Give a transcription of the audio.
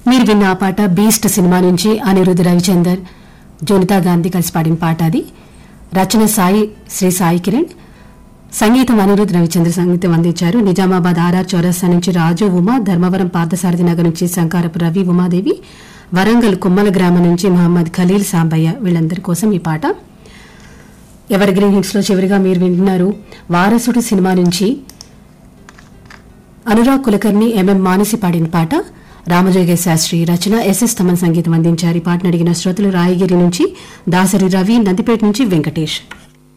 మీరు విన్న ఆ పాట బీస్ట్ సినిమా నుంచి అనిరుద్ధ్ రవిచందర్ జోనితా గాంధీ కలిసి పాడిన పాట అది రచన సాయి శ్రీ సాయి కిరణ్ సంగీతం అనిరుద్ధ్ రవిచంద్ర సంగీతం అందించారు నిజామాబాద్ ఆర్ఆర్ చౌరస్తా నుంచి రాజు ఉమా ధర్మవరం పార్థసారథి నగర్ నుంచి శంకారపు రవి ఉమాదేవి వరంగల్ కుమ్మల గ్రామం నుంచి మహమ్మద్ ఖలీల్ సాంబయ్య వీళ్ళందరి కోసం ఈ పాట ఎవర్ గ్రీన్ హిట్స్ లో చివరిగా మీరు వింటున్నారు వారసుడు సినిమా నుంచి అనురాగ్ కులకర్ణి ఎంఎం మానసి పాడిన పాట రామజోగ శాస్త్రి రచన ఎస్ఎస్ తమన్ సంగీతం అందించారు ఈ పాటను అడిగిన శ్రోతలు రాయగిరి నుంచి దాసరి రవి నందిపేట నుంచి వెంకటేష్